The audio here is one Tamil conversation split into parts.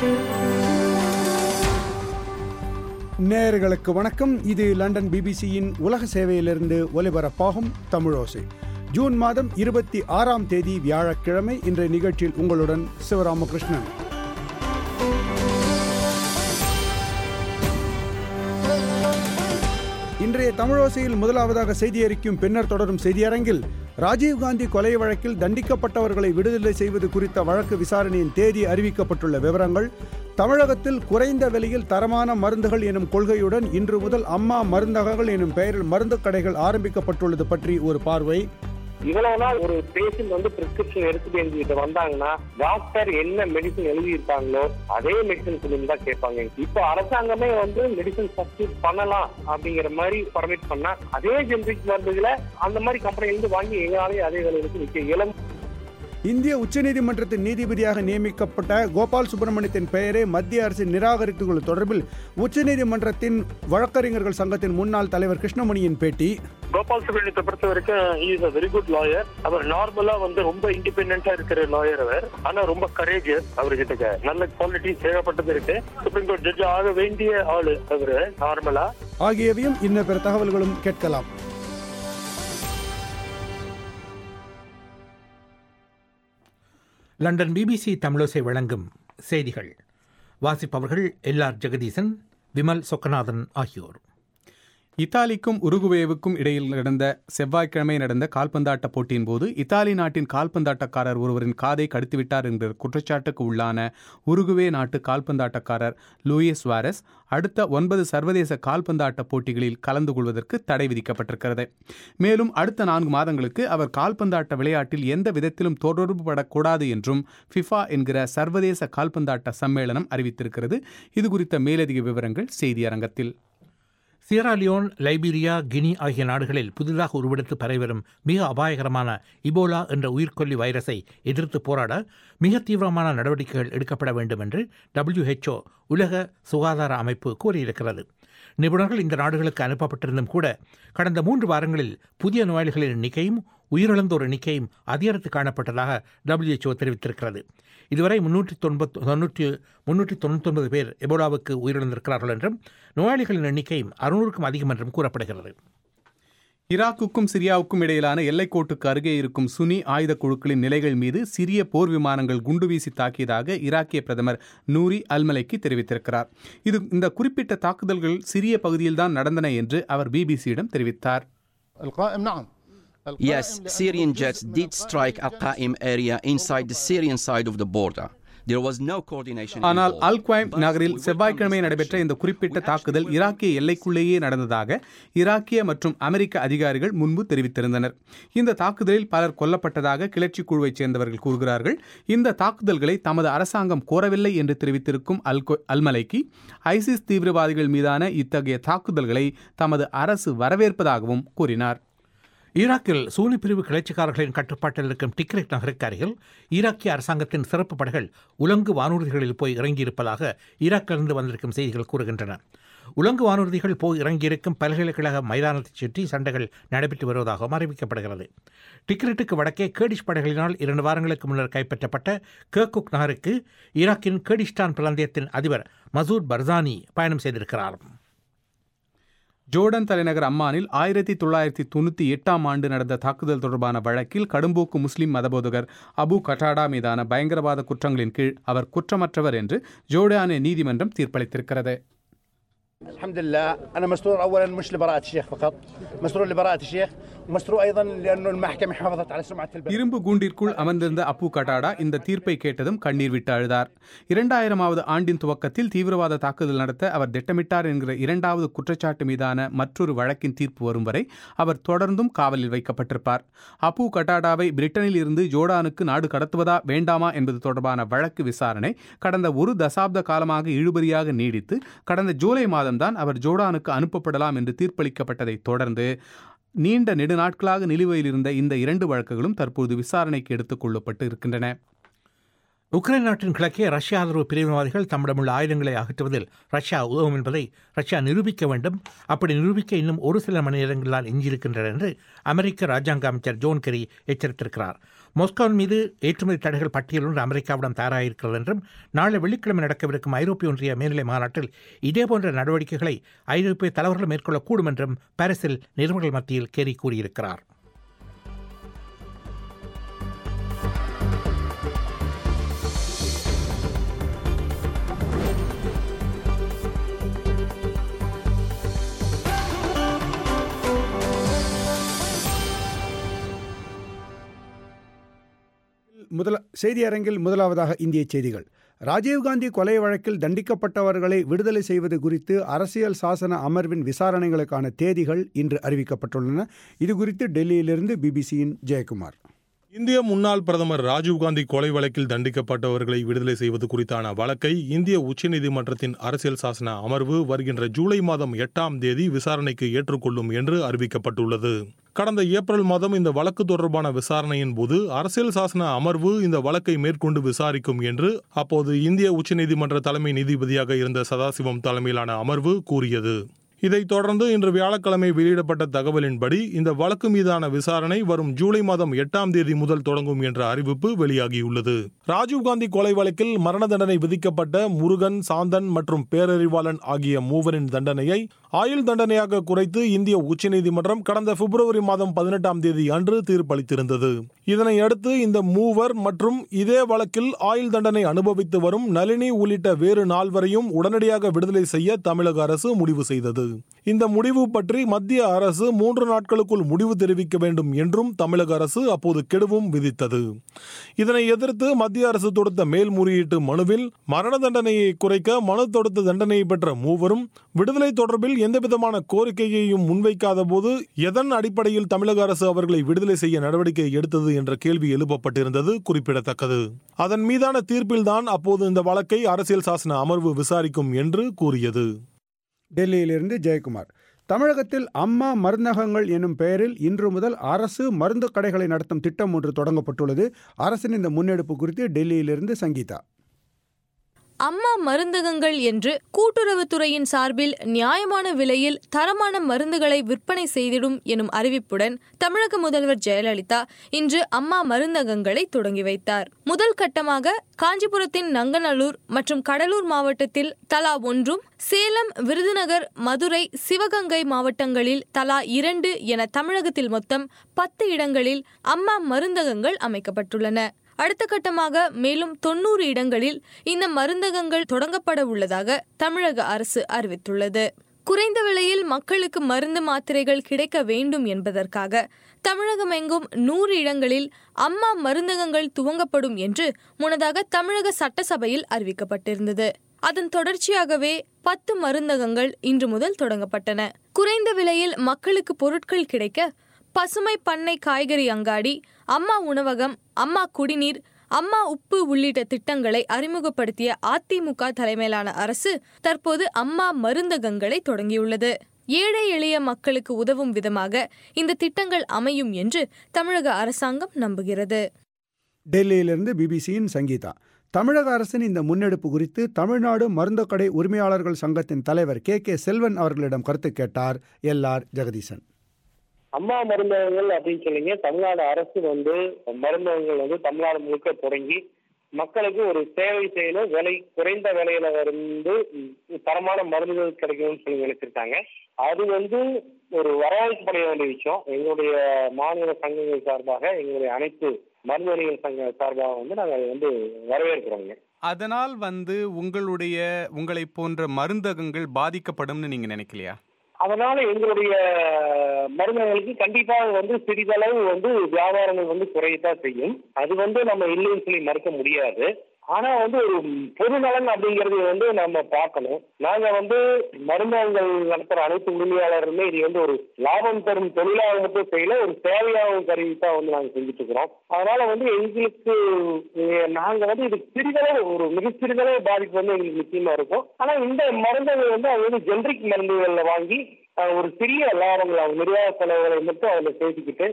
நேயர்களுக்கு வணக்கம் இது லண்டன் பிபிசியின் உலக சேவையிலிருந்து ஒலிபரப்பாகும் தமிழோசை ஜூன் மாதம் இருபத்தி ஆறாம் தேதி வியாழக்கிழமை இன்றைய நிகழ்ச்சியில் உங்களுடன் சிவராமகிருஷ்ணன் இன்றைய தமிழோசையில் முதலாவதாக செய்தி அறிக்கும் பின்னர் தொடரும் செய்தியரங்கில் ராஜீவ்காந்தி கொலை வழக்கில் தண்டிக்கப்பட்டவர்களை விடுதலை செய்வது குறித்த வழக்கு விசாரணையின் தேதி அறிவிக்கப்பட்டுள்ள விவரங்கள் தமிழகத்தில் குறைந்த விலையில் தரமான மருந்துகள் எனும் கொள்கையுடன் இன்று முதல் அம்மா மருந்தகங்கள் எனும் பெயரில் மருந்து கடைகள் ஆரம்பிக்கப்பட்டுள்ளது பற்றி ஒரு பார்வை இவ்வளவு நாள் ஒரு பேஷண்ட் வந்து பிரிஸ்கிரிப்ஷன் எடுத்துட்டு எங்ககிட்ட வந்தாங்கன்னா டாக்டர் என்ன மெடிசன் எழுதியிருக்காங்களோ அதே மெடிசன் சொல்லி தான் கேட்பாங்க இப்போ அரசாங்கமே வந்து மெடிசன் சப்ஸ்டியூட் பண்ணலாம் அப்படிங்கிற மாதிரி பர்மிட் பண்ணா அதே ஜெனரிக் மருந்துகளை அந்த மாதிரி கம்பெனிலிருந்து வாங்கி எங்களாலேயே அதே விலைக்கு விற்க இளம் இந்திய உச்சநீதிமன்றத்தின் நீதிபதியாக நியமிக்கப்பட்ட கோபால் சுப்பிரமணியத்தின் பெயரை மத்திய அரசு நிராகரித்துள்ள தொடர்பில் உச்சநீதிமன்றத்தின் வழக்கறிஞர்கள் சங்கத்தின் முன்னாள் தலைவர் கிருஷ்ணமணியின் பேட்டி கோபால் சுப்ரமணியத்தை பொறுத்த வரைக்கும் is a very good lawyer அவர் நார்மலா வந்து ரொம்ப இண்டிபெண்டா இருக்கிற லாயர் அவர் ஆனா ரொம்ப கரேஜியஸ் அவர்கிட்ட நல்ல குவாலிட்டி தேவைப்பட்டது இருக்கு சுப்ரீம் கோர்ட் ஜட்ஜ் ஆக வேண்டிய ஆளு அவரு நார்மலா ஆகியவையும் இன்ன பிற தகவல்களும் கேட்கலாம் லண்டன் பிபிசி தமிழோசை வழங்கும் செய்திகள் வாசிப்பவர்கள் எல்ஆர் ஜெகதீசன் விமல் சொக்கநாதன் ஆகியோர் இத்தாலிக்கும் உருகுவேவுக்கும் இடையில் நடந்த செவ்வாய்க்கிழமை நடந்த கால்பந்தாட்ட போட்டியின் போது இத்தாலி நாட்டின் கால்பந்தாட்டக்காரர் ஒருவரின் காதை கடித்துவிட்டார் என்ற குற்றச்சாட்டுக்கு உள்ளான உருகுவே நாட்டு கால்பந்தாட்டக்காரர் லூயிஸ் வாரஸ் அடுத்த ஒன்பது சர்வதேச கால்பந்தாட்ட போட்டிகளில் கலந்து கொள்வதற்கு தடை விதிக்கப்பட்டிருக்கிறது மேலும் அடுத்த நான்கு மாதங்களுக்கு அவர் கால்பந்தாட்ட விளையாட்டில் எந்த விதத்திலும் தொடர்பு படக்கூடாது என்றும் ஃபிஃபா என்கிற சர்வதேச கால்பந்தாட்ட சம்மேளனம் அறிவித்திருக்கிறது இது குறித்த மேலதிக விவரங்கள் செய்தியரங்கத்தில் சியராலியோன் லைபீரியா கினி ஆகிய நாடுகளில் புதிதாக உருவெடுத்து பரவிவரும் மிக அபாயகரமான இபோலா என்ற உயிர்கொல்லி வைரஸை எதிர்த்து போராட மிக தீவிரமான நடவடிக்கைகள் எடுக்கப்பட வேண்டும் என்று டபிள்யூஹெச்ஓ உலக சுகாதார அமைப்பு கூறியிருக்கிறது நிபுணர்கள் இந்த நாடுகளுக்கு அனுப்பப்பட்டிருந்தும் கூட கடந்த மூன்று வாரங்களில் புதிய நோயாளிகளின் எண்ணிக்கையும் உயிரிழந்தோர் எண்ணிக்கையும் அதிகரித்து காணப்பட்டதாக டபிள்யூஹெச்ஓ தெரிவித்திருக்கிறது இதுவரை முன்னூற்றி தொன்பத் தொண்ணூற்றி முன்னூற்றி தொண்ணூத்தொன்பது பேர் எபோலாவுக்கு உயிரிழந்திருக்கிறார்கள் என்றும் நோயாளிகளின் எண்ணிக்கையும் அறுநூறுக்கும் அதிகம் என்றும் கூறப்படுகிறது ஈராக்குக்கும் சிரியாவுக்கும் இடையிலான எல்லைக்கோட்டுக்கு அருகே இருக்கும் சுனி ஆயுத குழுக்களின் நிலைகள் மீது சிறிய போர் விமானங்கள் குண்டுவீசி தாக்கியதாக ஈராக்கிய பிரதமர் நூரி அல்மலைக்கு தெரிவித்திருக்கிறார் இது இந்த குறிப்பிட்ட தாக்குதல்கள் சிறிய பகுதியில்தான் நடந்தன என்று அவர் பிபிசியிடம் தெரிவித்தார் القائم نعم Yes, Syrian jets did strike Al Qaim area inside the Syrian side of the border. There was no coordination. ஆனால் involved. அல் குவைம் But நகரில் we செவ்வாய்க்கிழமை welcome நடைபெற்ற this இந்த action. குறிப்பிட்ட We தாக்குதல் actually ஈராக்கிய எல்லைக்குள்ளேயே நடந்ததாக ஈராக்கிய மற்றும் அமெரிக்க அதிகாரிகள் முன்பு தெரிவித்திருந்தனர் இந்த தாக்குதலில் பலர் கொல்லப்பட்டதாக கிளர்ச்சி குழுவைச் சேர்ந்தவர்கள் கூறுகிறார்கள் இந்த தாக்குதல்களை தமது அரசாங்கம் கோரவில்லை என்று தெரிவித்திருக்கும் அல் கொ- அல்மலைக்கு ஐசிஸ் தீவிரவாதிகள் மீதான இத்தகைய தாக்குதல்களை தமது அரசு வரவேற்பதாகவும் கூறினார் ஈராக்கில் சூனி பிரிவு கிளர்ச்சிக்காரர்களின் கட்டுப்பாட்டில் இருக்கும் டிக்ரிக் நகருக்கு அருகில் ஈராக்கிய அரசாங்கத்தின் சிறப்பு படைகள் உலங்கு வானூர்திகளில் போய் இறங்கியிருப்பதாக ஈராக்கிலிருந்து வந்திருக்கும் செய்திகள் கூறுகின்றன உலங்கு வானூர்திகள் போய் இறங்கியிருக்கும் பல்கலைக்கழக மைதானத்தைச் சுற்றி சண்டைகள் நடைபெற்று வருவதாகவும் அறிவிக்கப்படுகிறது டிக்ரிட்டுக்கு வடக்கே கேடிஷ் படைகளினால் இரண்டு வாரங்களுக்கு முன்னர் கைப்பற்றப்பட்ட கேக்குக் நகருக்கு ஈராக்கின் கேடிஸ்டான் பிராந்தியத்தின் அதிபர் மசூத் பர்சானி பயணம் செய்திருக்கிறார் ஜோர்டன் தலைநகர் அம்மானில் ஆயிரத்தி தொள்ளாயிரத்தி தொண்ணூற்றி எட்டாம் ஆண்டு நடந்த தாக்குதல் தொடர்பான வழக்கில் கடும்போக்கு முஸ்லிம் மதபோதகர் அபு கட்டாடா மீதான பயங்கரவாத குற்றங்களின் கீழ் அவர் குற்றமற்றவர் என்று ஜோர்டானிய நீதிமன்றம் தீர்ப்பளித்திருக்கிறது الحمد لله انا مسرور اولا مش لبراءه الشيخ فقط مسرور لبراءه الشيخ ومسرور ايضا لانه المحكمه حافظت على سمعه البلد இரும்பு கூண்டிற்குள் அமர்ந்திருந்த அப்பு கட்டாடா இந்த தீர்ப்பை கேட்டதும் கண்ணீர் விட்டு அழுதார் இரண்டாயிரமாவது ஆண்டின் துவக்கத்தில் தீவிரவாத தாக்குதல் நடத்த அவர் திட்டமிட்டார் என்கிற இரண்டாவது குற்றச்சாட்டு மீதான மற்றொரு வழக்கின் தீர்ப்பு வரும் வரை அவர் தொடர்ந்தும் காவலில் வைக்கப்பட்டிருப்பார் அப்பு கட்டாடாவை பிரிட்டனில் இருந்து ஜோர்டானுக்கு நாடு கடத்துவதா வேண்டாமா என்பது தொடர்பான வழக்கு விசாரணை கடந்த ஒரு தசாப்த காலமாக இழுபறியாக நீடித்து கடந்த ஜூலை மாதம்தான் அவர் ஜோர்டானுக்கு அனுப்பப்படலாம் என்று தீர்ப்பளிக்கப்பட்டதைத் தொடர்ந்து நீண்ட நெடுநாட்களாக நிலுவையில் இருந்த இந்த இரண்டு வழக்குகளும் தற்போது விசாரணைக்கு எடுத்துக் கொள்ளப்பட்டு இருக்கின்றன உக்ரைன் நாட்டின் கிழக்கே ரஷ்ய ஆதரவு பிரிவினவாதிகள் தம்மிடமுள்ள ஆயுதங்களை அகற்றுவதில் ரஷ்யா உதவும் என்பதை ரஷ்யா நிரூபிக்க வேண்டும் அப்படி நிரூபிக்க இன்னும் ஒரு சில மணி நேரங்களால் எஞ்சியிருக்கின்றன என்று அமெரிக்க ராஜாங்க அமைச்சர் ஜோன் கெரி எச்சரித்திருக்கிறார் மாஸ்கோவின் மீது ஏற்றுமதி தடைகள் பட்டியல் ஒன்று அமெரிக்காவிடம் தயாராகிருக்கிறது என்றும் நாளை வெள்ளிக்கிழமை நடக்கவிருக்கும் ஐரோப்பிய ஒன்றிய மேல்நிலை மாநாட்டில் இதேபோன்ற நடவடிக்கைகளை ஐரோப்பிய தலைவர்கள் மேற்கொள்ளக்கூடும் என்றும் பாரிஸில் நிறுவனங்கள் மத்தியில் கேரி கூறியிருக்கிறார் முதல செய்தி அரங்கில் முதலாவதாக இந்திய செய்திகள் ராஜீவ்காந்தி கொலை வழக்கில் தண்டிக்கப்பட்டவர்களை விடுதலை செய்வது குறித்து அரசியல் சாசன அமர்வின் விசாரணைகளுக்கான தேதிகள் இன்று அறிவிக்கப்பட்டுள்ளன இது குறித்து டெல்லியிலிருந்து பிபிசியின் ஜெயக்குமார் இந்திய முன்னாள் பிரதமர் ராஜீவ்காந்தி கொலை வழக்கில் தண்டிக்கப்பட்டவர்களை விடுதலை செய்வது குறித்தான வழக்கை இந்திய உச்சநீதிமன்றத்தின் அரசியல் சாசன அமர்வு வருகின்ற ஜூலை மாதம் எட்டாம் தேதி விசாரணைக்கு ஏற்றுக்கொள்ளும் என்று அறிவிக்கப்பட்டுள்ளது கடந்த ஏப்ரல் மாதம் இந்த வழக்கு தொடர்பான விசாரணையின் போது அரசியல் சாசன அமர்வு இந்த வழக்கை மேற்கொண்டு விசாரிக்கும் என்று அப்போது இந்திய உச்சநீதிமன்ற தலைமை நீதிபதியாக இருந்த சதாசிவம் தலைமையிலான அமர்வு கூறியது இதைத் தொடர்ந்து இன்று வியாழக்கிழமை வெளியிடப்பட்ட தகவலின்படி இந்த வழக்கு மீதான விசாரணை வரும் ஜூலை மாதம் எட்டாம் தேதி முதல் தொடங்கும் என்ற அறிவிப்பு வெளியாகியுள்ளது ராஜீவ்காந்தி கொலை வழக்கில் மரண தண்டனை விதிக்கப்பட்ட முருகன் சாந்தன் மற்றும் பேரறிவாளன் ஆகிய மூவரின் தண்டனையை ஆயுள் தண்டனையாக குறைத்து இந்திய உச்சநீதிமன்றம் கடந்த பிப்ரவரி மாதம் பதினெட்டாம் தேதி அன்று தீர்ப்பளித்திருந்தது இதனை அடுத்து இந்த மூவர் மற்றும் இதே வழக்கில் ஆயுள் தண்டனை அனுபவித்து வரும் நளினி உள்ளிட்ட வேறு நால்வரையும் உடனடியாக விடுதலை செய்ய தமிழக அரசு முடிவு செய்தது இந்த முடிவு பற்றி மத்திய அரசு மூன்று நாட்களுக்குள் முடிவு தெரிவிக்க வேண்டும் என்றும் தமிழக அரசு அப்போது கெடுவும் விதித்தது இதனை எதிர்த்து மத்திய அரசு தொடுத்த மேல்முறையீட்டு மனுவில் மரண தண்டனையை குறைக்க மனு தொடுத்த தண்டனையை பெற்ற மூவரும் விடுதலை தொடர்பில் எந்தவிதமான கோரிக்கையையும் முன்வைக்காத போது எதன் அடிப்படையில் தமிழக அரசு அவர்களை விடுதலை செய்ய நடவடிக்கை எடுத்தது என்ற கேள்வி எழுப்பப்பட்டிருந்தது குறிப்பிடத்தக்கது அதன் மீதான தீர்ப்பில்தான் அப்போது இந்த வழக்கை அரசியல் சாசன அமர்வு விசாரிக்கும் என்று கூறியது டெல்லியிலிருந்து ஜெயக்குமார் தமிழகத்தில் அம்மா மருந்தகங்கள் என்னும் பெயரில் இன்று முதல் அரசு மருந்து கடைகளை நடத்தும் திட்டம் ஒன்று தொடங்கப்பட்டுள்ளது அரசின் இந்த முன்னெடுப்பு குறித்து டெல்லியிலிருந்து சங்கீதா அம்மா மருந்தகங்கள் என்று கூட்டுறவுத்துறையின் சார்பில் நியாயமான விலையில் தரமான மருந்துகளை விற்பனை செய்திடும் எனும் அறிவிப்புடன் தமிழக முதல்வர் ஜெயலலிதா இன்று அம்மா மருந்தகங்களை தொடங்கி வைத்தார் முதல் கட்டமாக காஞ்சிபுரத்தின் நங்கநல்லூர் மற்றும் கடலூர் மாவட்டத்தில் தலா ஒன்றும் சேலம் விருதுநகர் மதுரை சிவகங்கை மாவட்டங்களில் தலா இரண்டு என தமிழகத்தில் மொத்தம் பத்து இடங்களில் அம்மா மருந்தகங்கள் அமைக்கப்பட்டுள்ளன அடுத்த கட்டமாக மேலும் தொன்னூறு இடங்களில் இந்த மருந்தகங்கள் தொடங்கப்பட உள்ளதாக தமிழக அரசு அறிவித்துள்ளது குறைந்த விலையில் மக்களுக்கு மருந்து மாத்திரைகள் கிடைக்க வேண்டும் என்பதற்காக தமிழகம் எங்கும் நூறு இடங்களில் அம்மா மருந்தகங்கள் துவங்கப்படும் என்று முன்னதாக தமிழக சட்டசபையில் அறிவிக்கப்பட்டிருந்தது அதன் தொடர்ச்சியாகவே பத்து மருந்தகங்கள் இன்று முதல் தொடங்கப்பட்டன குறைந்த விலையில் மக்களுக்கு பொருட்கள் கிடைக்க பசுமை பண்ணை காய்கறி அங்காடி அம்மா உணவகம் அம்மா குடிநீர் அம்மா உப்பு உள்ளிட்ட திட்டங்களை அறிமுகப்படுத்திய அதிமுக தலைமையிலான அரசு தற்போது அம்மா மருந்தகங்களை தொடங்கியுள்ளது ஏழை எளிய மக்களுக்கு உதவும் விதமாக இந்த திட்டங்கள் அமையும் என்று தமிழக அரசாங்கம் நம்புகிறது டெல்லியிலிருந்து பிபிசியின் சங்கீதா தமிழக அரசின் இந்த முன்னெடுப்பு குறித்து தமிழ்நாடு மருந்துக்கடை உரிமையாளர்கள் சங்கத்தின் தலைவர் கே கே செல்வன் அவர்களிடம் கருத்து கேட்டார் எல் ஆர் ஜெகதீசன் அம்மா மருந்தகங்கள் அப்படின்னு சொல்லிங்க தமிழ்நாடு அரசு வந்து மருந்தகங்கள் வந்து தமிழ்நாடு முழுக்க தொடங்கி மக்களுக்கு ஒரு சேவை செய்யணும் விலை குறைந்த விலையில வந்து தரமான மருந்துகள் கிடைக்கணும்னு சொல்லி நினைச்சிருக்காங்க அது வந்து ஒரு வரவேற்கப்பட வேண்டிய விஷயம் எங்களுடைய மாநில சங்கங்கள் சார்பாக எங்களுடைய அனைத்து மருந்துவணிகள் சங்க சார்பாக வந்து நாங்கள் அதை வந்து வரவேற்கிறோங்க அதனால் வந்து உங்களுடைய உங்களை போன்ற மருந்தகங்கள் பாதிக்கப்படும்னு நீங்க நினைக்கலையா அதனால எங்களுடைய மருந்தகங்களுக்கு கண்டிப்பாக வந்து சிறிதளவு வந்து வியாபாரங்கள் வந்து குறையத்தான் செய்யும் அது வந்து நம்ம இல்லைன்னு சொல்லி மறுக்க முடியாது ஆனா வந்து ஒரு பொது நலன் அப்படிங்கறது வந்து நம்ம பார்க்கணும் நாங்க வந்து மருந்தகங்கள் நடத்துற அனைத்து உரிமையாளருமே இது வந்து ஒரு லாபம் தரும் தொழிலாக மட்டும் செய்யல ஒரு சேவையாகவும் கருவி தான் வந்து நாங்க செஞ்சுட்டு இருக்கிறோம் அதனால வந்து எங்களுக்கு நாங்க வந்து இது சிறிதளவு ஒரு மிக சிறிதளவு பாதிப்பு வந்து எங்களுக்கு நிச்சயமா இருக்கும் ஆனா இந்த மருந்துகள் வந்து அது வந்து ஜெனரிக் மருந்துகள்ல வாங்கி ஒரு சிறிய லாபங்கள் அவங்க நிர்வாக செலவுகளை மட்டும் அதில் சேர்த்துக்கிட்டு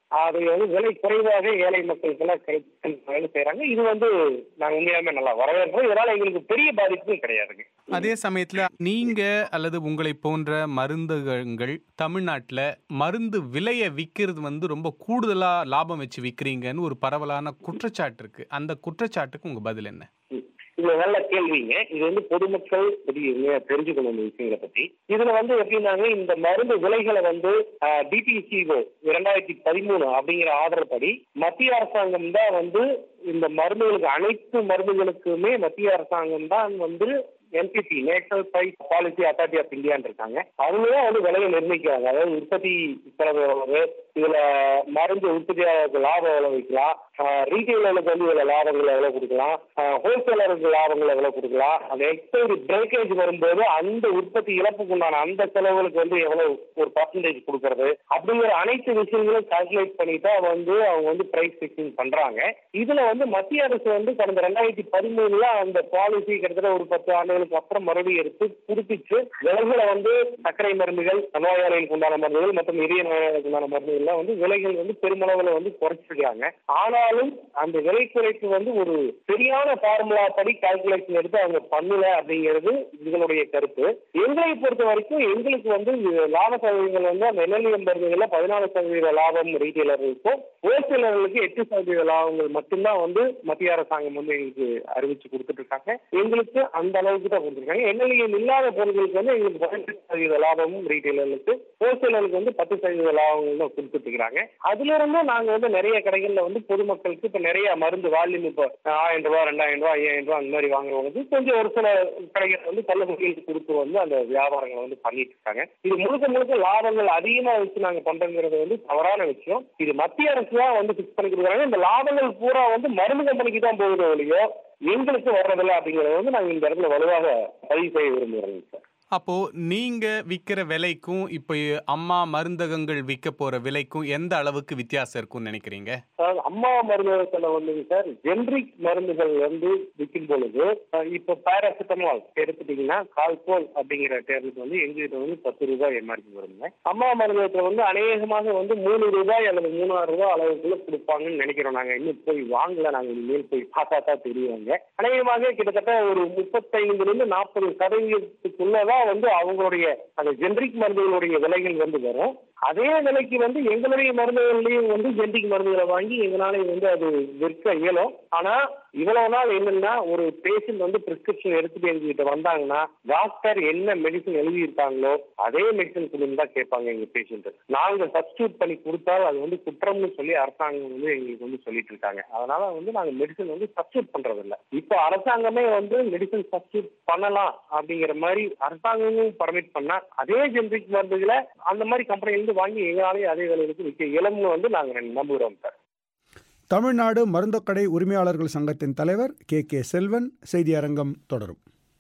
அதை வந்து விலை குறைவாக ஏழை மக்களுக்கெல்லாம் கிடைக்கும் செய்யறாங்க இது வந்து நாங்க உண்மையாலுமே நல்லா வரவேற்கிறோம் இதனால எங்களுக்கு பெரிய பாதிப்பும் கிடையாதுங்க அதே சமயத்துல நீங்க அல்லது உங்களை போன்ற மருந்தகங்கள் தமிழ்நாட்டுல மருந்து விலையை விற்கிறது வந்து ரொம்ப கூடுதலா லாபம் வச்சு விற்கிறீங்கன்னு ஒரு பரவலான குற்றச்சாட்டு இருக்கு அந்த குற்றச்சாட்டுக்கு உங்க பதில் என்ன இது நல்ல கேள்விங்க இது வந்து பொதுமக்கள் தெரிய தெரிஞ்சுக்கணும் இந்த விஷயங்களை பத்தி இதுல வந்து எப்படின்னாங்க இந்த மருந்து விலைகளை வந்து டிடிசிஓ இரண்டாயிரத்தி பதிமூணு அப்படிங்கிற ஆர்டர் படி மத்திய அரசாங்கம் தான் வந்து இந்த மருந்துகளுக்கு அனைத்து மருந்துகளுக்குமே மத்திய அரசாங்கம் தான் வந்து NPC national price policy authority of இந்தியான்னு இருக்காங்க அவங்க தான் வந்து விலையை நிர்ணயிக்கிறாங்க அதாவது உற்பத்தி செலவு எவ்வளவு இதுல மருந்து உற்பத்தியாளருக்கு லாபம் எவ்வளவு வைக்கலாம் ரீட்டைலருக்கு வந்து இதுல லாபங்கள் எவ்வளவு கொடுக்கலாம் ஹோல்சேலருக்கு லாபங்கள் எவ்வளவு கொடுக்கலாம் அந்த எக்ஸ்பைரி பிரேக்கேஜ் வரும்போது அந்த உற்பத்தி இழப்புக்கு உண்டான அந்த செலவுகளுக்கு வந்து எவ்வளவு ஒரு பர்சன்டேஜ் கொடுக்கறது அப்படிங்கிற அனைத்து விஷயங்களும் கால்குலேட் பண்ணிட்டு வந்து அவங்க வந்து பிரைஸ் ஃபிக்சிங் பண்றாங்க இதுல வந்து மத்திய அரசு வந்து கடந்த ரெண்டாயிரத்தி பதிமூணுல அந்த பாலிசி கிட்டத்தட்ட ஒரு பத்து ஆண்டுகளுக்கு அப்புறம் மறுபடியும் எடுத்து புதுப்பிச்சு விலைகளை வந்து சர்க்கரை மருந்துகள் நோயாளிகளுக்கு உண்டான மருந்துகள் மற்றும் இதய நோயாளிகளுக்கு உண்டான மருந்துகள்லாம் வந்து விலைகள் வந்து பெருமளவுல வந்து குறைச்சிருக்காங்க ஆனாலும் அந்த விலை குறைப்பு வந்து ஒரு சரியான ஃபார்முலா படி கால்குலேஷன் எடுத்து அவங்க பண்ணல அப்படிங்கிறது இதனுடைய கருத்து எங்களை பொறுத்த வரைக்கும் எங்களுக்கு வந்து லாப சதவீதங்கள் வந்து அந்த என்எல்எம் மருந்துகள்ல பதினாலு சதவீத லாபம் ரீட்டைலர்களுக்கும் ஹோல்சேலர்களுக்கு எட்டு சதவீத லாபங்கள் மட்டும்தான் வந்து மத்திய அரசாங்கம் வந்து எங்களுக்கு அறிவிச்சு கொடுத்துட்டு இருக்காங்க எங்களுக்கு அந்த அளவுக்கு தான் கொடுத்துருக்காங்க என்எல்எம் இல்லாத பொருட்களுக்கு வந்து எங்களுக்கு பதினெட்டு சதவீத லாபமும் ரீட்டைலர்களுக்கு ஹோல்சேலருக்கு வந்து பத்து சதவீத லாபங்கள் தான் கொடுத்துட்டு இருக்காங்க அதுல இருந்தும் நாங்க வந்து நிறைய கடைகள்ல வந்து பொதுமக்களுக்கு இப்ப நிறைய மருந்து வால்யூம் இப்போ ஆயிரம் ரூபாய் ரெண்டாயிரம் ரூபாய் ஐயாயிரம் ரூபாய் அந்த மாதிரி வாங்குறவங்களுக்கு கொஞ்சம் ஒரு சில கடைகள் வந்து தள்ளுபடிகளுக்கு கொடுத்து வந்து அந்த வியாபாரங்களை வந்து பண்ணிட்டு இருக்காங்க இது முழுக்க முழுக்க லாபங்கள் அதிகமா வச்சு நாங்க பண்றோங்கிறது வந்து தவறான விஷயம் இது மத்திய அரசு தான் வந்து பிக்ஸ் பண்ணி கொடுக்குறாங்க இந்த லாபங்கள் பூரா வந்து மருந்து கம்பெனிக்கு தான் போகுது ஒழியோ எங்களுக்கு வர்றதில்ல அப்படிங்கறத வந்து நாங்க இந்த இடத்துல வலுவாக பதிவு செய்ய விரும்புகிறோம் சார் அப்போ நீங்க விற்கிற விலைக்கும் இப்போ அம்மா மருந்தகங்கள் விற்க போற விலைக்கும் எந்த அளவுக்கு வித்தியாசம் இருக்கும்னு நினைக்கிறீங்க அதாவது அம்மா மருந்தகத்துல வந்து சார் ஜென்ரிக் மருந்துகள் வந்து விற்கும் பொழுது இப்போ பேராசிட்டமால் எடுத்துட்டீங்கன்னா கால்போல் அப்படிங்கிற டேப்லெட் வந்து எங்ககிட்ட வந்து பத்து ரூபாய் எம்ஆர்பி வருங்க அம்மா மருந்தகத்துல வந்து அநேகமாக வந்து மூணு ரூபாய் அல்லது மூணாயிரம் ரூபாய் அளவுக்குள்ள கொடுப்பாங்கன்னு நினைக்கிறோம் நாங்க இன்னும் போய் வாங்கல நாங்க இனிமேல் போய் பார்த்தா தான் தெரியுவாங்க அநேகமாக கிட்டத்தட்ட ஒரு முப்பத்தைந்துல இருந்து நாற்பது சதவீதத்துக்குள்ளதான் வந்து அவங்களுடைய அந்த ஜென்ரிக் மருந்துகளுடைய விலைகள் வந்து வரும் அதே விலைக்கு வந்து எங்களுடைய மருந்துகள்லயும் வந்து ஜென்ரிக் மருந்துகளை வாங்கி எங்களால வந்து அது விற்க இயலும் ஆனா இவ்வளவு நாள் என்னன்னா ஒரு பேஷண்ட் வந்து பிரிஸ்கிரிப்ஷன் எடுத்துட்டு எங்ககிட்ட வந்தாங்கன்னா டாக்டர் என்ன மெடிசன் எழுதியிருக்காங்களோ அதே மெடிசன் கொடுன்னு தான் கேட்பாங்க எங்க பேஷண்ட் நாங்க சப்ஸ்டியூட் பண்ணி கொடுத்தால் அது வந்து குற்றம்னு சொல்லி அரசாங்கம் வந்து எங்களுக்கு வந்து சொல்லிட்டு இருக்காங்க அதனால வந்து நாங்க மெடிசன் வந்து சப்ஸ்டியூட் பண்றது இல்ல இப்போ அரசாங்கமே வந்து மெடிசன் சப்ஸ்டியூட் பண்ணலாம் அப்படிங்கிற மாதிரி அரசாங்கமும் பர்மிட் பண்ணா அதே ஜென்ரிக் மருந்துகளை அந்த மாதிரி கம்பெனில இருந்து வாங்கி எங்களாலேயே அதே விலைக்கு விற்க இயலும்னு வந்து நாங்க நம்புகிறோம் சார் தமிழ்நாடு மருந்தக்கடை உரிமையாளர்கள் சங்கத்தின் தலைவர் கே கே செல்வன் செய்தி அரங்கம் தொடரும்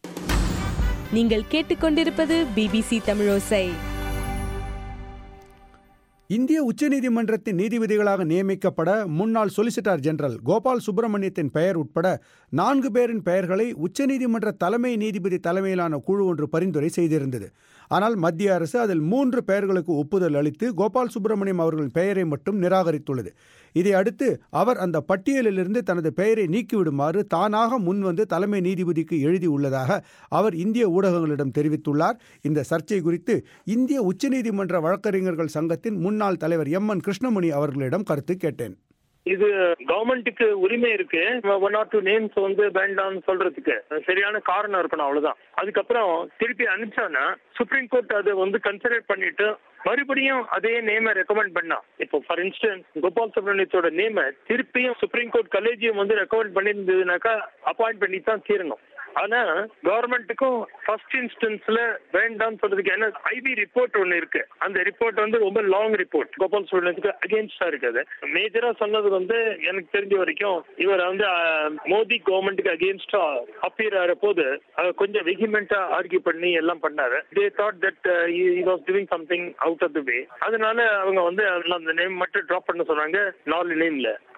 நீங்கள் கேட்டுக்கொண்டிருப்பது பிபிசி தமிழோசை இந்திய உச்சநீதிமன்றத்தின் நீதிபதிகளாக நியமிக்கப்பட முன்னாள் சொலிசிட்டர் ஜெனரல் கோபால் சுப்பிரமணியத்தின் பெயர் உட்பட நான்கு பேரின் பெயர்களை உச்சநீதிமன்ற தலைமை நீதிபதி தலைமையிலான குழு ஒன்று பரிந்துரை செய்திருந்தது ஆனால் மத்திய அரசு அதில் மூன்று பெயர்களுக்கு ஒப்புதல் அளித்து கோபால் சுப்பிரமணியம் அவர்களின் பெயரை மட்டும் நிராகரித்துள்ளது இதை அடுத்து அவர் அந்த பட்டியலிலிருந்து தனது பெயரை நீக்கிவிடுமாறு தானாக முன்வந்து தலைமை நீதிபதிக்கு எழுதியுள்ளதாக அவர் இந்திய ஊடகங்களிடம் தெரிவித்துள்ளார் இந்த சர்ச்சை குறித்து இந்திய உச்சநீதிமன்ற வழக்கறிஞர்கள் சங்கத்தின் முன்னாள் தலைவர் எம் என் கிருஷ்ணமணி அவர்களிடம் கருத்து கேட்டேன் இது கவர்மெண்ட்டுக்கு உரிமை இருக்கு ஒன் ஆர் டூ நேம்ஸ் வந்து வேண்டாம்னு சொல்றதுக்கு சரியான காரணம் இருக்கணும் அவ்வளவுதான் அதுக்கப்புறம் திருப்பி அனுப்பிச்சானா சுப்ரீம் கோர்ட் அதை வந்து கன்சிடர் பண்ணிட்டு மறுபடியும் அதே நேம ரெக்கமெண்ட் பண்ணா இப்போ ஃபார் இன்ஸ்டன்ஸ் கோபால் சுப்ரமணியத்தோட நேம திருப்பியும் சுப்ரீம் கோர்ட் கலேஜியம் வந்து ரெக்கமெண்ட் பண்ணியிருந்ததுனாக்கா அப்பாயிண்ட் பண்ணி தான் தீரணும் ஆனா கவர்மெண்ட்டுக்கும் ஃபர்ஸ்ட் இன்ஸ்டன்ஸ்ல வேண்டாம்னு சொல்றதுக்கு என்ன ஐபி ரிப்போர்ட் ஒன்னு இருக்கு அந்த ரிப்போர்ட் வந்து ரொம்ப லாங் ரிப்போர்ட் கோபால் சுப்ரமணியத்துக்கு அகேன்ஸ்டா இருக்குது மேஜரா சொன்னது வந்து எனக்கு தெரிஞ்ச வரைக்கும் இவர் வந்து மோடி கவர்மெண்ட்டுக்கு அகேன்ஸ்டா அப்பியர் ஆகிற போது கொஞ்சம் வெகிமெண்டா ஆர்கியூ பண்ணி எல்லாம் பண்ணாரு they thought that was doing something out of the way அதனால அவங்க வந்து அந்த நேம் மட்டும் டிராப் பண்ண சொன்னாங்க நாலு நேம்ல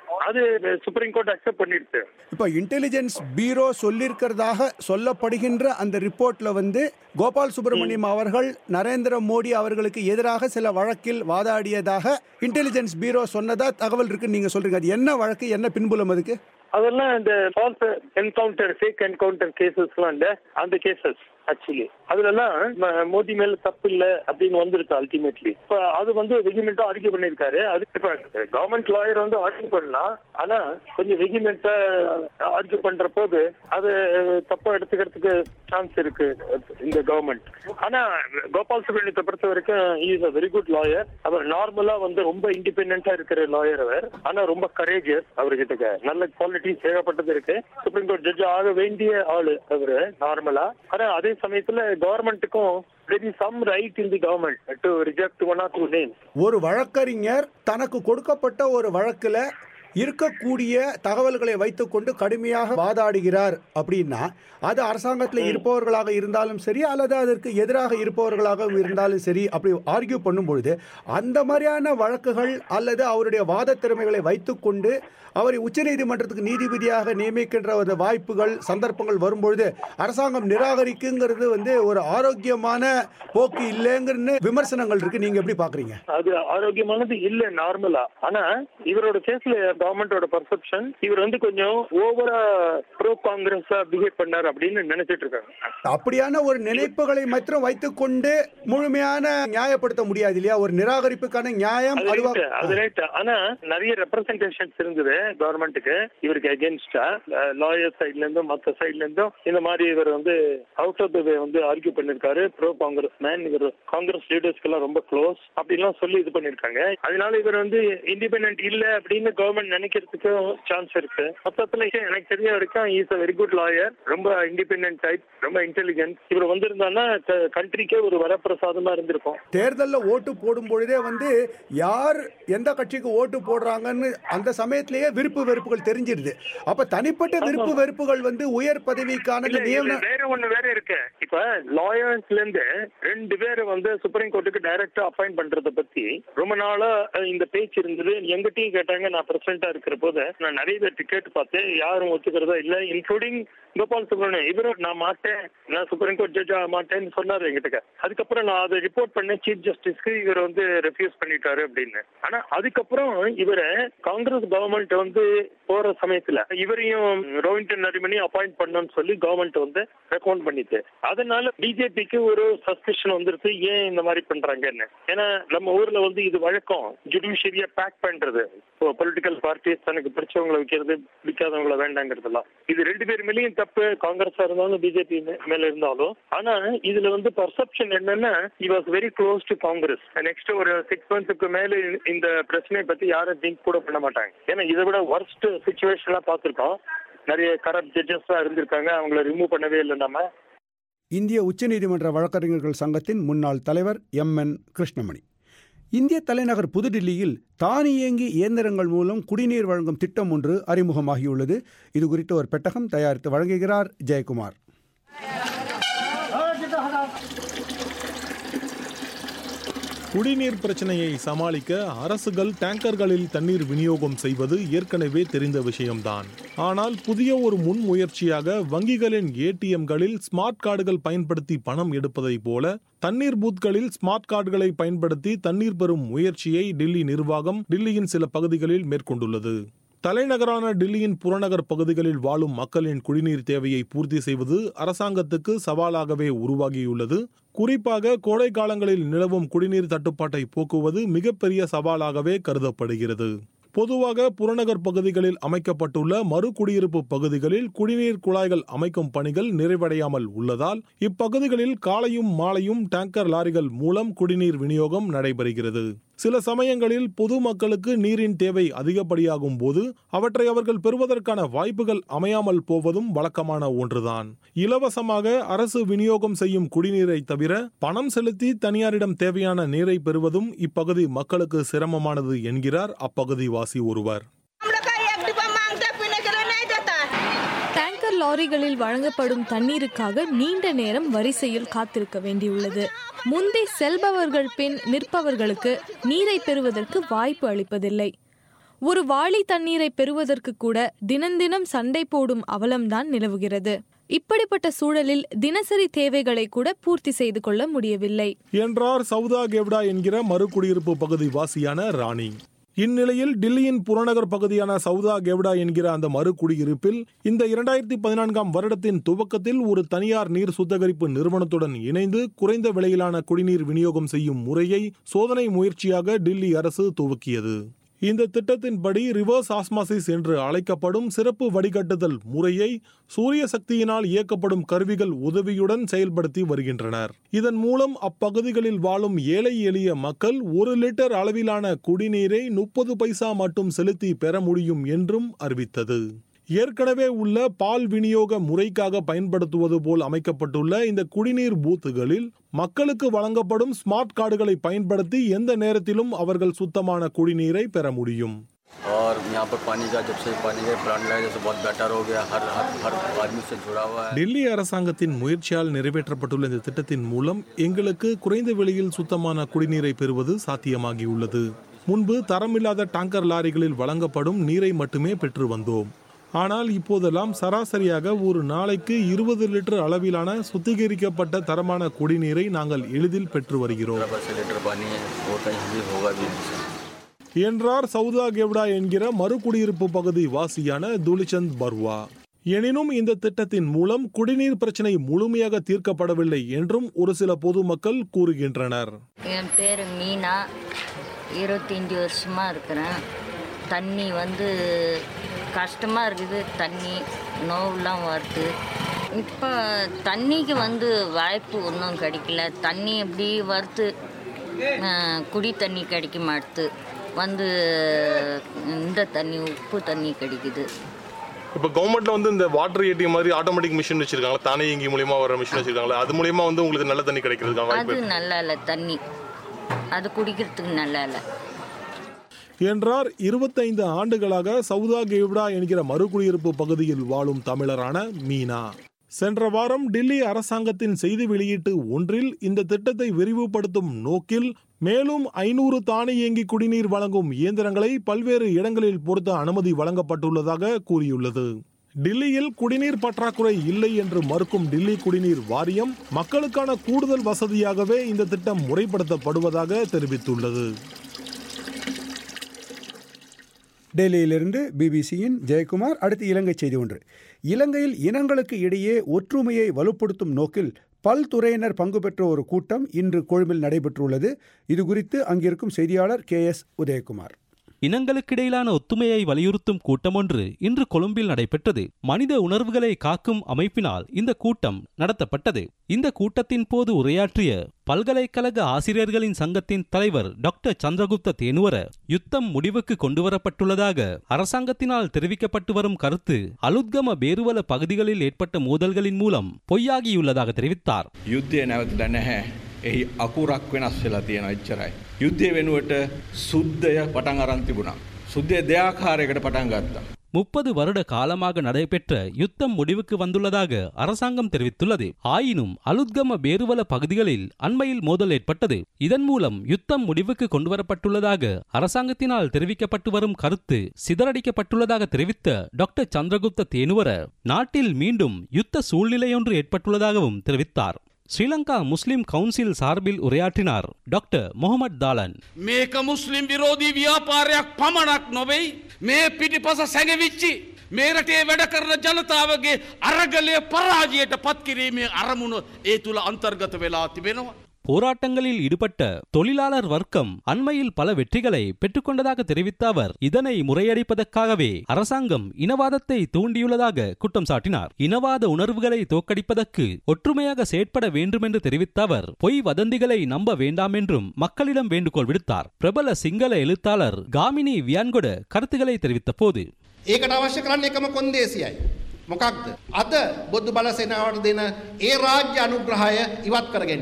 அது சுப்ரீம் கோர்ட் அக்செப்ட் பண்ணிடுச்சு இப்போ இன்டெலிஜென்ஸ் பீரோ சொல்லியிருக்கிறதாக சொல்லப்படுகின்ற அந்த ரிப்போர்ட்ல வந்து கோபால் சுப்பிரமணியம் அவர்கள் நரேந்திர மோடி அவர்களுக்கு எதிராக சில வழக்கில் வாதாடியதாக இன்டெலிஜென்ஸ் பீரோ சொன்னதா தகவல் இருக்குன்னு நீங்க சொல்றீங்க அது என்ன வழக்கு என்ன பின்புலம் அதுக்கு அதெல்லாம் இந்த ஃபால்ஸ் என்கவுண்டர் ஃபேக் என்கவுண்டர் கேசஸ்லாம் இல்ல அந்த கேசஸ் ஆக்சுவலி அதுலலாம் ம- மோடி மேல தப்பு இல்ல அப்படின்னு வந்திருக்கு அல்டிமேட்லி இப்ப அது வந்து வெகிமெண்டா ஆர்கியூ பண்ணிருக்காரு அது இப்ப கவர்மெண்ட் லாயர் வந்து ஆர்கியூ பண்ணலாம் ஆனா கொஞ்சம் வெகிமெண்டா ஆர்கியூ பண்ற போது அது தப்பா எடுத்துக்கிறதுக்கு சான்ஸ் இருக்கு இந்த கவர்மெண்ட் ஆனா கோபால் சுப்ரமணியத்தை பொறுத்த வரைக்கும் is a very good lawyer அவர் நார்மலா வந்து ரொம்ப இண்டிபெண்டா இருக்கிற லாயர் அவர் ஆனா ரொம்ப கரேஜியஸ் அவர்கிட்ட நல்ல குவாலிட்டிஸ் ஏகப்பட்டது இருக்கு சுப்ரீம் கோர்ட் ஜட்ஜ் ஆக வேண்டிய ஆளு அவரு நார்மலா ஆனா அதே சமயத்துல கவர்மெண்ட்டுக்கும் there is some right in the government to reject one or two names ஒரு வழக்கறிஞர் தனக்கு கொடுக்கப்பட்ட ஒரு வழக்குல இருக்கக்கூடிய தகவல்களை வைத்துக்கொண்டு கடுமையாக வாதாடுகிறார் அப்படின்னா அது அரசாங்கத்தில் இருப்பவர்களாக இருந்தாலும் சரி அல்லது அதற்கு எதிராக இருப்பவர்களாக இருந்தாலும் சரி அப்படி ஆர்கியூ பண்ணும் பொழுது அந்த மாதிரியான வழக்குகள் அல்லது அவருடைய வாத திறமைகளை வைத்துக்கொண்டு அவரை உச்சநீதிமன்றத்துக்கு நீதிபதியாக நியமிக்கின்ற ஒரு வாய்ப்புகள் சந்தர்ப்பங்கள் வரும்பொழுது அரசாங்கம் நிராகரிக்குங்கிறது வந்து ஒரு ஆரோக்கியமான போக்கு இல்லைங்கிறது விமர்சனங்கள் இருக்கு நீங்க எப்படி பாக்குறீங்க அது ஆரோக்கியமானது இல்ல நார்மலா ஆனா இவரோட கேஸ்ல கவர்மெண்டோட பர்செப்ஷன் இவர் வந்து கொஞ்சம் ஓவரா ப்ரோ காங்கிரஸா பிஹேவ் பண்ணார் அப்படின்னு நினைச்சிட்டு இருக்காங்க அப்படியான ஒரு நினைப்புகளை மாத்திரம் வைத்துக்கொண்டு முழுமையான நியாயப்படுத்த முடியாது இல்லையா ஒரு நிராகரிப்புக்கான நியாயம் அது அதுவா right, அது ரைட் ஆனா நிறைய ரெப்ரசன்டேஷன்ஸ் இருந்தது கவர்மெண்ட்டுக்கு இவருக்கு அகேன்ஸ்டா லாயர் சைட்ல இருந்தும் மத்த சைட்ல இருந்தும் இந்த மாதிரி இவர் வந்து அவுட் ஆஃப் த வே வந்து ஆர்கியூ பண்ணிருக்காரு ப்ரோ காங்கிரஸ் மேன் இவர் காங்கிரஸ் லீடர்ஸ்க்கு எல்லாம் ரொம்ப க்ளோஸ் அப்படிலாம் சொல்லி இது பண்ணிருக்காங்க அதனால இவர் வந்து இண்டிபெண்டன்ட் இல்ல அப்படின்னு கவர்மெண்ட் நினைக்கிறதுக்கு சான்ஸ் இருக்கு மொத்தத்துல எனக்கு தெரிய வரைக்கும் is a very good lawyer ரொம்ப இண்டிபெண்டன்ட் டைப் ரொம்ப இன்டெலிஜென்ட் இவர் வந்திருந்தான்னா கண்ட்ரிக்கே ஒரு வரப்பிரசாதமா இருந்திருக்கும் தேர்தல்ல ஓட்டு போடும் பொழுதே வந்து யார் எந்த கட்சிக்கு ஓட்டு போடுறாங்கன்னு அந்த சமயத்திலேயே விருப்பு வெறுப்புகள் தெரிஞ்சிருது அப்ப தனிப்பட்ட விருப்பு வெறுப்புகள் வந்து உயர் பதவிக்கான இல்ல, இந்த இதுல நியமன வேற ஒண்ணு வேற இருக்கு இப்ப லாயர்ஸ்ல இருந்து ரெண்டு பேரை வந்து சுப்ரீம் கோர்ட்டுக்கு டைரக்டா அப்பாயிண்ட் பண்றத பத்தி ரொம்ப நாளா அஹ், இந்த பேச்சு இருந்தது எங்கிட்டயும் கேட்டாங்க நான் பிரசிடண்டா இருக்கிற போது நான் நிறைய பேர் கேட்டு பார்த்தேன் யாரும் ஒத்துக்கிறதா இல்ல இன்க்ளூடிங் கோபால் சுப்ரமணியம் இவரும் நான் மாட்டேன் நான் சுப்ரீம் கோர்ட் ஜட்ஜ் ஆக மாட்டேன்னு சொன்னாரு எங்கிட்ட அதுக்கப்புறம் நான் அதை ரிப்போர்ட் பண்ணேன் சீஃப் ஜஸ்டிஸ்க்கு இவர் வந்து ரெஃப்யூஸ் பண்ணிட்டாரு அப்படின்னு ஆனா அதுக்கப்புறம் இவரை காங்கிரஸ் கவர்மெண்ட் வந்து போற சமயத்துல இவரையும் ரோஹின்டன் நரிமணி அப்பாயிண்ட் பண்ணணும்னு சொல்லி கவர்மெண்ட் வந்து ரெக்கமெண்ட் பண்ணிட்டு அதனால பிஜேபிக்கு ஒரு சஸ்பிஷன் வந்துருச்சு ஏன் இந்த மாதிரி பண்றாங்கன்னு ஏன்னா நம்ம ஊர்ல வந்து இது வழக்கம் ஜுடிஷியரியா பேக் பண்றது பொலிட்டிக்கல் பார்ட்டிஸ் தனக்கு பிடிச்சவங்களை வைக்கிறது பிடிக்காதவங்கள வேண்டாங்கிறதெல்லாம் இது ரெண்டு பேர் மேலேயும் தப்பு காங்கிரஸா இருந்தாலும் பிஜேபி மேல இருந்தாலும் ஆனா இதுல வந்து பர்செப்ஷன் என்னன்னா he was very close to Congress next ஒரு சிக்ஸ் மந்த்ஸ்க்கு மேல இந்த பிரச்சனையை பத்தி யாரும் திங்க் கூட பண்ண மாட்டாங்க ஏன்னா இதை விட ஒர்ஸ்ட் சுச்சுவேஷன்லாம் பார்த்திருக்கோம் நிறைய கரப்ட் ஜட்ஜஸ் தான் இருந்திருக்காங்க அவங்கள ரிமூவ் பண்ணவே இல்லை நம்ம இந்திய உச்சநீதிமன்ற வழக்கறிஞர்கள் சங்கத்தின் முன்னாள் தலைவர் எம் என் கிருஷ்ணமணி இந்திய தலைநகர் புதுடில்லியில் தானியங்கி இயந்திரங்கள் மூலம் குடிநீர் வழங்கும் திட்டம் ஒன்று அறிமுகமாகியுள்ளது இது குறித்து ஒரு பெட்டகம் தயாரித்து வழங்குகிறார் ஜெயக்குமார் குடிநீர் பிரச்சனையை சமாளிக்க அரசுகள் டேங்கர்களில் தண்ணீர் விநியோகம் செய்வது ஏற்கனவே தெரிந்த விஷயம்தான் ஆனால் புதிய ஒரு முன்முயற்சியாக வங்கிகளின் ஏடிஎம்களில் ஸ்மார்ட் கார்டுகள் பயன்படுத்தி பணம் எடுப்பதைப் போல தண்ணீர் பூத்களில் ஸ்மார்ட் கார்டுகளை பயன்படுத்தி தண்ணீர் பெறும் முயற்சியை டில்லி நிர்வாகம் டில்லியின் சில பகுதிகளில் மேற்கொண்டுள்ளது தலைநகரான டில்லியின் புறநகர் பகுதிகளில் வாழும் மக்களின் குடிநீர் தேவையை பூர்த்தி செய்வது அரசாங்கத்துக்கு சவாலாகவே உருவாகியுள்ளது குறிப்பாக கோடை காலங்களில் நிலவும் குடிநீர் தட்டுப்பாட்டை போக்குவது மிகப்பெரிய சவாலாகவே கருதப்படுகிறது பொதுவாக புறநகர் பகுதிகளில் அமைக்கப்பட்டுள்ள மறு குடியிருப்பு பகுதிகளில் குடிநீர் குழாய்கள் அமைக்கும் பணிகள் நிறைவடையாமல் உள்ளதால் இப்பகுதிகளில் காலையும் மாலையும் டேங்கர் லாரிகள் மூலம் குடிநீர் விநியோகம் நடைபெறுகிறது சில சமயங்களில் பொதுமக்களுக்கு நீரின் தேவை அதிகப்படியாகும் போது அவற்றை அவர்கள் பெறுவதற்கான வாய்ப்புகள் அமையாமல் போவதும் வழக்கமான ஒன்றுதான் இலவசமாக அரசு விநியோகம் செய்யும் குடிநீரை தவிர பணம் செலுத்தி தனியாரிடம் தேவையான நீரை பெறுவதும் இப்பகுதி மக்களுக்கு சிரமமானது என்கிறார் அப்பகுதி வாசி ஒருவர் டேங்கர் லாரிகளில் வழங்கப்படும் தண்ணீருக்காக நீண்ட நேரம் வரிசையில் காத்திருக்க வேண்டியுள்ளது முந்தி செல்பவர்கள் பின் நிற்பவர்களுக்கு நீரை பெறுவதற்கு வாய்ப்பு அளிப்பதில்லை ஒரு வாளி தண்ணீரை பெறுவதற்கு கூட தினந்தினம் சண்டை போடும் அவலம்தான் நிலவுகிறது இப்படிப்பட்ட சூழலில் தினசரி தேவைகளை கூட பூர்த்தி செய்து கொள்ள முடியவில்லை என்றார் சவுதா கெவ்டா என்கிற மறுகுடியிருப்பு பகுதி வாசியான ராணி இந்நிலையில் டில்லியின் புறநகர் பகுதியான சவுதா கெவ்டா என்கிற அந்த மறுகுடியிருப்பில் இந்த இரண்டாயிரத்தி பதினான்காம் வருடத்தின் துவக்கத்தில் ஒரு தனியார் நீர் சுத்திகரிப்பு நிறுவனத்துடன் இணைந்து குறைந்த விலையிலான குடிநீர் விநியோகம் செய்யும் முறையை சோதனை முயற்சியாக டில்லி அரசு துவக்கியது இந்த திட்டத்தின்படி ரிவர்ஸ் ஆஸ்மாசிஸ் என்று அழைக்கப்படும் சிறப்பு வடிகட்டுதல் முறையை சூரிய சக்தியினால் இயக்கப்படும் கருவிகள் உதவியுடன் செயல்படுத்தி வருகின்றனர் இதன் மூலம் அப்பகுதிகளில் வாழும் ஏழை எளிய மக்கள் ஒரு லிட்டர் அளவிலான குடிநீரை முப்பது பைசா மட்டும் செலுத்தி பெற முடியும் என்றும் அறிவித்தது ஏற்கனவே உள்ள பால் விநியோக முறைக்காக பயன்படுத்துவது போல் அமைக்கப்பட்டுள்ள இந்த குடிநீர் பூத்துகளில் மக்களுக்கு வழங்கப்படும் ஸ்மார்ட் கார்டுகளை பயன்படுத்தி எந்த நேரத்திலும் அவர்கள் சுத்தமான குடிநீரை பெற முடியும் और यहाँ पर पानी का जब से पानी का प्लांट लगाया जब से बहुत बेटर हो गया हर हर हर आदमी से जुड़ा हुआ है டெல்லி அரசாங்கத்தின் முயற்சியால் நிறைவேற்றப்பட்டுள்ள இந்த திட்டத்தின் மூலம் எங்களுக்கு குறைந்த விலையில் சுத்தமான குடிநீரை பெறுவது சாத்தியமாகியுள்ளது முன்பு தரமில்லாத டாங்கர் லாரிகளில் வழங்கப்படும் நீரை மட்டுமே பெற்று வந்தோம் ஆனால் இப்போதெல்லாம் சராசரியாக ஒரு நாளைக்கு இருபது லிட்டர் அளவிலான சுத்திகரிக்கப்பட்ட தரமான குடிநீரை நாங்கள் எளிதில் பெற்று வருகிறோம் बस लीटर पानी है वो कहीं भी होगा भी नहीं என்றார் சவுதா கெவ்டா என்கிற மறுகுடியிருப்பு பகுதி வாசியான துலிச்சந்த் பர்வா எனினும் இந்த திட்டத்தின் மூலம் குடிநீர் பிரச்சனை முழுமையாக தீர்க்கப்படவில்லை என்றும் ஒரு சில பொதுமக்கள் கூறுகின்றனர் என் பேர் மீனா இருபத்தஞ்சி வருஷமாக இருக்கிறேன் தண்ணி வந்து கஷ்டமாக இருக்குது தண்ணி நோவுலாம் வருது இப்போ தண்ணிக்கு வந்து வாய்ப்பு ஒன்றும் கிடைக்கல தண்ணி எப்படி வறுத்து அஹ், குடி தண்ணி கிடைக்க மாட்டுது வந்து இந்த தண்ணி உப்பு தண்ணி கிடைக்குது இப்போ கவர்மெண்ட்ல வந்து இந்த வாட்டர் ஏடிஎம் மாதிரி ஆட்டோமேட்டிக் மிஷின் வச்சிருக்காங்க தானே இயங்கி மூலியமா வர மிஷின் வச்சிருக்காங்களா அது மூலியமா வந்து உங்களுக்கு நல்ல தண்ணி கிடைக்கிறதுக்கான வாய்ப்பு அது நல்லா இல்லை தண்ணி அது குடிக்கிறதுக்கு நல்லா இல்லை என்றார் இருபத்தைந்து ஆண்டுகளாக சவுதா கெவ்டா என்கிற மறுகுடியிருப்பு பகுதியில் வாழும் தமிழரான மீனா சென்ற வாரம் டில்லி அரசாங்கத்தின் செய்தி வெளியீட்டு ஒன்றில் இந்த திட்டத்தை விரிவுபடுத்தும் நோக்கில் மேலும் ஐநூறு தானியங்கி குடிநீர் வழங்கும் இயந்திரங்களை பல்வேறு இடங்களில் பொருத்த அனுமதி வழங்கப்பட்டுள்ளதாக கூறியுள்ளது டில்லியில் குடிநீர் பற்றாக்குறை இல்லை என்று மறுக்கும் டில்லி குடிநீர் வாரியம் மக்களுக்கான கூடுதல் வசதியாகவே இந்த திட்டம் முறைப்படுத்தப்படுவதாக தெரிவித்துள்ளது டெல்லியிலிருந்து பிபிசியின் ஜெயக்குமார் அடுத்து இலங்கை செய்தி ஒன்று இலங்கையில் இனங்களுக்கு இடையே ஒற்றுமையை வலுப்படுத்தும் நோக்கில் பல்துறையினர் பங்கு பெற்ற ஒரு கூட்டம் இன்று கொழும்பில் நடைபெற்றுள்ளது இது குறித்து அங்கிருக்கும் செய்தியாளர் கே எஸ் உதயகுமார் இனங்களுக்கிடையிலான ஒத்துமையை வலியுறுத்தும் கூட்டம் ஒன்று இன்று கொழும்பில் நடைபெற்றது மனித உணர்வுகளை காக்கும் அமைப்பினால் இந்த கூட்டம் நடத்தப்பட்டது இந்த கூட்டத்தின் போது உரையாற்றிய பல்கலைக்கழக ஆசிரியர்களின் சங்கத்தின் தலைவர் டாக்டர் சந்திரகுப்த தேனுவர யுத்தம் முடிவுக்கு கொண்டுவரப்பட்டுள்ளதாக அரசாங்கத்தினால் தெரிவிக்கப்பட்டு வரும் கருத்து அலுத்கம பேருவல பகுதிகளில் ஏற்பட்ட மோதல்களின் மூலம் பொய்யாகியுள்ளதாக தெரிவித்தார் යුද්ධය නැවතිල නැහැ. එහි අකුරක් වෙනස් වෙලා තියෙන එච්චරයි. යුද්ධය වෙනුවට සුද්ධය පටන් අරන් තිබුණා. සුද්ධය දෙයාකාරයකට පටන් ගත්තා. முப்பது வருட காலமாக நடைபெற்ற யுத்தம் முடிவுக்கு வந்துள்ளதாக அரசாங்கம் தெரிவித்துள்ளது ஆயினும் அலுத்கம பேருவல பகுதிகளில் அண்மையில் மோதல் ஏற்பட்டது இதன் மூலம் யுத்தம் முடிவுக்கு கொண்டுவரப்பட்டுள்ளதாக அரசாங்கத்தினால் தெரிவிக்கப்பட்டு வரும் கருத்து சிதறடிக்கப்பட்டுள்ளதாக தெரிவித்த டாக்டர் சந்திரகுப்த தேனுவர நாட்டில் மீண்டும் யுத்த சூழ்நிலையொன்று ஏற்பட்டுள்ளதாகவும் தெரிவித்தார் ஸ்ரீலங்கா முஸ்லிம் கவுன்சில் சார்பில் உரையாற்றினார் டாக்டர் முகமது தாலன் මේක මුස්ලිම් විරෝධී ව්‍යාපාරයක් පමණක් නොවෙයි මේ පිටිපස සැඟවිච්චි මේ රටේ වැඩ කරන ජනතාවගේ අරගලය පරාජයට පත්කිරීමේ අරමුණ ඒ තුළ අන්තර්ගත වෙලා තිබෙනවා. போராட்டங்களில் ஈடுபட்ட தொழிலாளர் வர்க்கம் அண்மையில் பல வெற்றிகளை பெற்றுக்கொண்டதாக தெரிவித்த அவர் இதனை முறையடிப்பதற்காகவே அரசாங்கம் இனவாதத்தை தூண்டியுள்ளதாக குற்றம் சாட்டினார் இனவாத உணர்வுகளை தோற்கடிப்பதற்கு ஒற்றுமையாக செயற்பட வேண்டும் என்று தெரிவித்த அவர் பொய் வதந்திகளை நம்ப வேண்டாம் என்றும் மக்களிடம் வேண்டுகோள் விடுத்தார் பிரபல சிங்கள எழுத்தாளர் காமினி வியான்கொட கருத்துக்களை தெரிவித்த போது ඒකට අවශ්‍ය කරන්න එකම කොන්දේසියයි. මොකක්ද. අද බොද්ධ බලසෙනාවට දෙන ඒ රාජ්‍ය අනුග්‍රහය ඉවත් කර ගැනීම.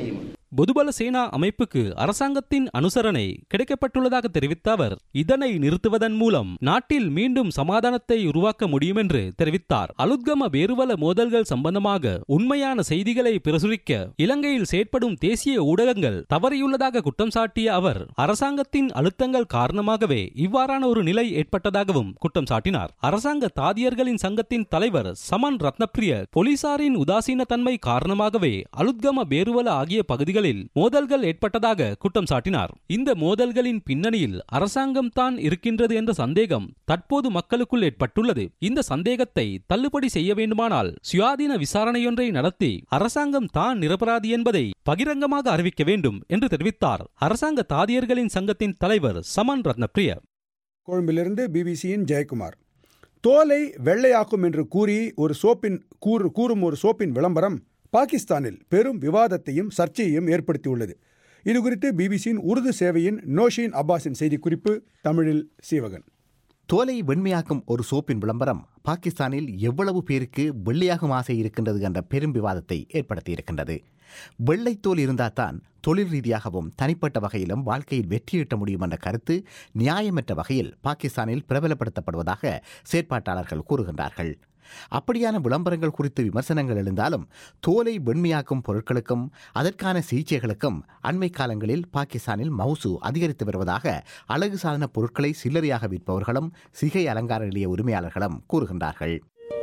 பொதுபல சேனா அமைப்புக்கு அரசாங்கத்தின் அனுசரணை கிடைக்கப்பட்டுள்ளதாக தெரிவித்த அவர் இதனை நிறுத்துவதன் மூலம் நாட்டில் மீண்டும் சமாதானத்தை உருவாக்க முடியும் என்று தெரிவித்தார் அலுத்கம பேருவல மோதல்கள் சம்பந்தமாக உண்மையான செய்திகளை பிரசுரிக்க இலங்கையில் செயற்படும் தேசிய ஊடகங்கள் தவறியுள்ளதாக குற்றம் சாட்டிய அவர் அரசாங்கத்தின் அழுத்தங்கள் காரணமாகவே இவ்வாறான ஒரு நிலை ஏற்பட்டதாகவும் குற்றம் சாட்டினார் அரசாங்க தாதியர்களின் சங்கத்தின் தலைவர் சமன் ரத்னப்பிரிய போலீசாரின் உதாசீன தன்மை காரணமாகவே அலுத்கம பேருவல ஆகிய பகுதிகளில் மோதல்கள் ஏற்பட்டதாக குற்றம் சாட்டினார் இந்த மோதல்களின் பின்னணியில் அரசாங்கம் தான் இருக்கின்றது என்ற சந்தேகம் தற்போது மக்களுக்குள் ஏற்பட்டுள்ளது இந்த சந்தேகத்தை தள்ளுபடி செய்ய வேண்டுமானால் சுயாதீன விசாரணையொன்றை நடத்தி அரசாங்கம் தான் நிரபராதி என்பதை பகிரங்கமாக அறிவிக்க வேண்டும் என்று தெரிவித்தார் அரசாங்க தாதியர்களின் சங்கத்தின் தலைவர் சமன் ரத்னப்பிரிய கொழும்பிலிருந்து பிபிசியின் ஜெயக்குமார் தோலை வெள்ளையாக்கும் என்று கூறி ஒரு சோப்பின் கூறு கூறும் ஒரு சோப்பின் விளம்பரம் பாகிஸ்தானில் பெரும் விவாதத்தையும் சர்ச்சையையும் ஏற்படுத்தியுள்ளது இதுகுறித்து பிபிசியின் உருது சேவையின் நோஷின் அப்பாஸின் செய்திக்குறிப்பு தமிழில் சீவகன் தோலை வெண்மையாக்கும் ஒரு சோப்பின் விளம்பரம் பாகிஸ்தானில் எவ்வளவு பேருக்கு வெள்ளையாகும் ஆசை இருக்கின்றது என்ற பெரும் விவாதத்தை ஏற்படுத்தியிருக்கின்றது வெள்ளைத்தோல் இருந்தால்தான் தொழில் ரீதியாகவும் தனிப்பட்ட வகையிலும் வாழ்க்கையில் வெற்றியீட்ட முடியும் என்ற கருத்து நியாயமற்ற வகையில் பாகிஸ்தானில் பிரபலப்படுத்தப்படுவதாக செயற்பாட்டாளர்கள் கூறுகின்றார்கள் அப்படியான விளம்பரங்கள் குறித்து விமர்சனங்கள் எழுந்தாலும் தோலை வெண்மையாக்கும் பொருட்களுக்கும் அதற்கான சிகிச்சைகளுக்கும் அண்மை காலங்களில் பாகிஸ்தானில் மவுசு அதிகரித்து வருவதாக அழகு சாதன பொருட்களை சில்லறையாக விற்பவர்களும் சிகை அலங்கார நிலைய உரிமையாளர்களும் கூறுகின்றார்கள்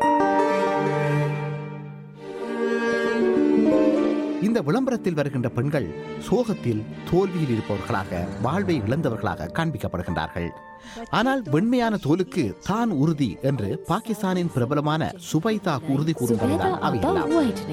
இந்த விளம்பரத்தில் வருகின்ற பெண்கள் சோகத்தில் தோல்வியில் இருப்பவர்களாக வாழ்வை இழந்தவர்களாக காண்பிக்கப்படுகின்றார்கள் ஆனால் வெண்மையான தோலுக்கு தான் உறுதி என்று பாகிஸ்தானின் பிரபலமான சுபைதா உறுதி கூறுவதுதான் அவையெல்லாம்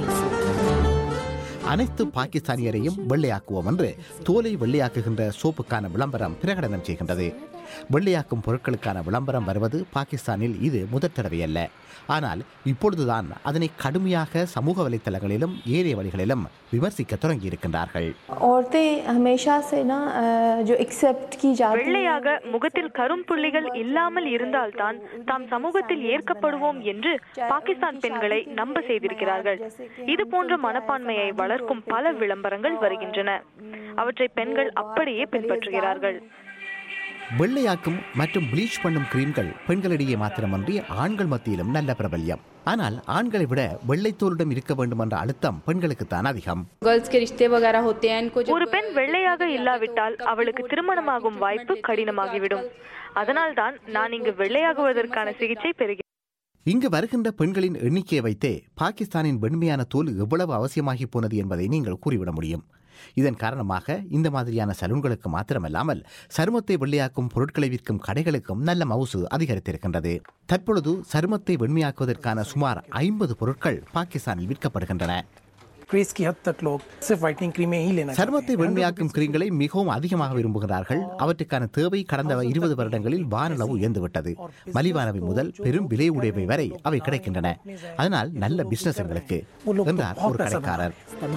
அனைத்து பாகிஸ்தானியரையும் வெள்ளையாக்குவோம் என்று தோலை வெள்ளையாக்குகின்ற சோப்புக்கான விளம்பரம் பிரகடனம் செய்கின்றது வெள்ளையாக்கும் பொருட்களுக்கான விளம்பரம் வருவது பாகிஸ்தானில் இது முதற் தடவை அல்ல ஆனால் இப்பொழுதுதான் அதனை கடுமையாக சமூக வலைத்தளங்களிலும் ஏனைய வழிகளிலும் விமர்சிக்க தொடங்கி இருக்கின்றார்கள் औरतें हमेशा से ना अ, जो एक्सेप्ट की जाती வெள்ளையாக முகத்தில் கரும் புள்ளிகள் இல்லாமல் இருந்தால்தான் தாம் சமூகத்தில் ஏற்கப்படுவோம் என்று பாகிஸ்தான் பெண்களை நம்ப செய்திருக்கிறார்கள் இது போன்ற மனப்பான்மையை வளர்க்கும் பல விளம்பரங்கள் வருகின்றன அவற்றை பெண்கள் அப்படியே பின்பற்றுகிறார்கள் வெள்ளையாக்கும் மற்றும் ப்ளீச் பண்ணும் கிரீம்கள் பெண்களிடையே மாத்திரமன்றி ஆண்கள் மத்தியிலும் நல்ல பிரபல்யம் ஆனால் ஆண்களை விட வெள்ளைத்தோலிடம் இருக்க வேண்டும் என்ற அழுத்தம் பெண்களுக்குத்தான் அதிகம் गर्ल्स के रिश्ते वगैरह होते हैं इनको ஒரு பெண் வெள்ளையாக இல்லாவிட்டால் அவளுக்கு திருமணமாகும் வாய்ப்பு கடினமாகிவிடும் அதனால்தான் நான் இங்கு வெள்ளையாகுவதற்கான சிகிச்சை பெறுகிறேன் இங்கு வருகின்ற பெண்களின் எண்ணிக்கையை வைத்தே பாகிஸ்தானின் வெண்மையான தோல் எவ்வளவு அவசியமாகி போனது என்பதை நீங்கள் கூறிவிட முடியும் இதன் காரணமாக இந்த மாதிரியான சலூன்களுக்கு மாத்திரமல்லாமல் சருமத்தை வெள்ளையாக்கும் பொருட்களை விற்கும் கடைகளுக்கும் நல்ல மவுசு அதிகரித்திருக்கின்றது தற்பொழுது சருமத்தை வெண்மையாக்குவதற்கான சுமார் ஐம்பது பொருட்கள் பாகிஸ்தானில் விற்கப்படுகின்றன क्रेज की हद तक लोग सिर्फ वाइटनिंग क्रीमें ही लेना சருமத்தை வெண்மையாக்கும் கிரீம்களை மிகவும் அதிகமாக விரும்புகிறார்கள் அவற்றுக்கான தேவை கடந்த இருபது வருடங்களில் வானளவு உயர்ந்துவிட்டது மலிவானவை முதல் பெரும் விலை உடையவை வரை அவை கிடைக்கின்றன அதனால் நல்ல பிசினஸ் எங்களுக்கு என்றார் ஒரு கடைக்காரர்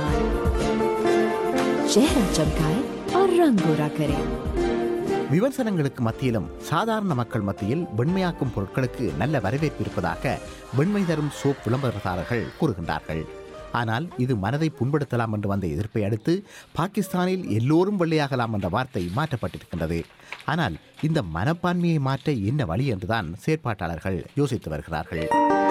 चेहरा चमकाए और रंग गोरा करे விமர்சனங்களுக்கு மத்தியிலும் சாதாரண மக்கள் மத்தியில் வெண்மையாக்கும் பொருட்களுக்கு நல்ல வரவேற்பு இருப்பதாக வெண்மை தரும் சோப் விளம்பரதாரர்கள் கூறுகின்றார்கள் ஆனால் இது மனதை புண்படுத்தலாம் என்று வந்த எதிர்ப்பை அடுத்து பாகிஸ்தானில் எல்லோரும் வெள்ளையாகலாம் என்ற வார்த்தை மாற்றப்பட்டிருக்கின்றது ஆனால் இந்த மனப்பான்மையை மாற்ற என்ன வழி என்றுதான் செயற்பாட்டாளர்கள் யோசித்து வருகிறார்கள்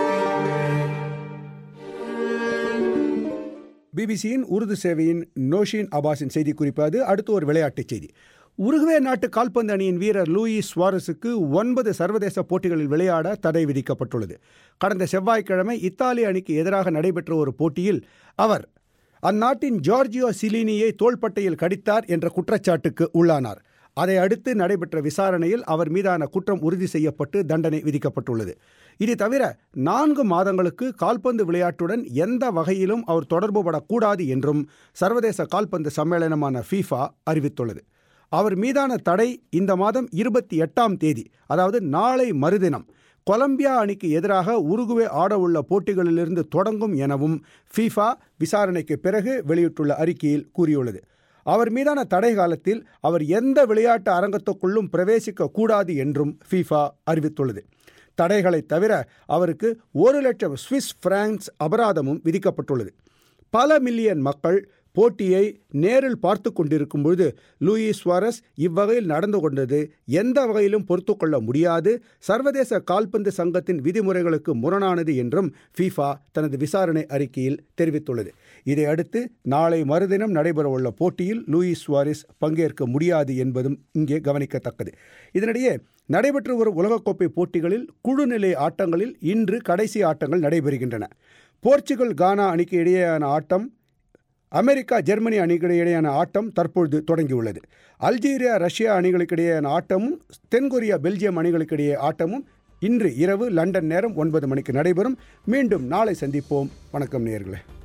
பிபிசியின் உருது சேவையின் நோஷின் அபாஸின் செய்தி குறிப்பாது அடுத்து ஒரு விளையாட்டுச் செய்தி உருகுவே நாட்டு கால்பந்து அணியின் வீரர் லூயி சுவாரஸுக்கு ஒன்பது சர்வதேச போட்டிகளில் விளையாட தடை விதிக்கப்பட்டுள்ளது கடந்த செவ்வாய்க்கிழமை இத்தாலி அணிக்கு எதிராக நடைபெற்ற ஒரு போட்டியில் அவர் அந்நாட்டின் ஜார்ஜியோ சிலினியை தோள்பட்டையில் கடித்தார் என்ற குற்றச்சாட்டுக்கு உள்ளானார் அதை அடுத்து நடைபெற்ற விசாரணையில் அவர் மீதான குற்றம் உறுதி செய்யப்பட்டு தண்டனை விதிக்கப்பட்டுள்ளது இது தவிர நான்கு மாதங்களுக்கு கால்பந்து விளையாட்டுடன் எந்த வகையிலும் அவர் தொடர்புபடக்கூடாது என்றும் சர்வதேச கால்பந்து சம்மேளனமான ஃபீஃபா அறிவித்துள்ளது அவர் மீதான தடை இந்த மாதம் இருபத்தி எட்டாம் தேதி அதாவது நாளை மறுதினம் கொலம்பியா அணிக்கு எதிராக உருகுவே ஆடவுள்ள போட்டிகளிலிருந்து தொடங்கும் எனவும் ஃபீஃபா விசாரணைக்கு பிறகு வெளியிட்டுள்ள அறிக்கையில் கூறியுள்ளது அவர் மீதான தடை காலத்தில் அவர் எந்த விளையாட்டு அரங்கத்துக்குள்ளும் பிரவேசிக்க கூடாது என்றும் ஃபீஃபா அறிவித்துள்ளது தடைகளை தவிர அவருக்கு ஒரு லட்சம் சுவிஸ் பிராங்க்ஸ் அபராதமும் விதிக்கப்பட்டுள்ளது பல மில்லியன் மக்கள் போட்டியை நேரில் பார்த்து கொண்டிருக்கும் பொழுது லூயிஸ் சுவாரஸ் இவ்வகையில் நடந்து கொண்டது எந்த வகையிலும் பொறுத்து கொள்ள முடியாது சர்வதேச கால்பந்து சங்கத்தின் விதிமுறைகளுக்கு முரணானது என்றும் ஃபீஃபா தனது விசாரணை அறிக்கையில் தெரிவித்துள்ளது இதையடுத்து நாளை மறுதினம் நடைபெறவுள்ள போட்டியில் லூயிஸ் சுவாரிஸ் பங்கேற்க முடியாது என்பதும் இங்கே கவனிக்கத்தக்கது இதனிடையே நடைபெற்று வரும் உலகக்கோப்பை போட்டிகளில் குழுநிலை ஆட்டங்களில் இன்று கடைசி ஆட்டங்கள் நடைபெறுகின்றன போர்ச்சுகல் கானா அணிக்கு இடையேயான ஆட்டம் அமெரிக்கா ஜெர்மனி அணிகளுக்கு இடையேயான ஆட்டம் தற்பொழுது தொடங்கியுள்ளது அல்ஜீரியா ரஷ்யா அணிகளுக்கு இடையேயான ஆட்டமும் தென்கொரியா பெல்ஜியம் அணிகளுக்கு இடையே ஆட்டமும் இன்று இரவு லண்டன் நேரம் ஒன்பது மணிக்கு நடைபெறும் மீண்டும் நாளை சந்திப்போம் வணக்கம் நேயர்களே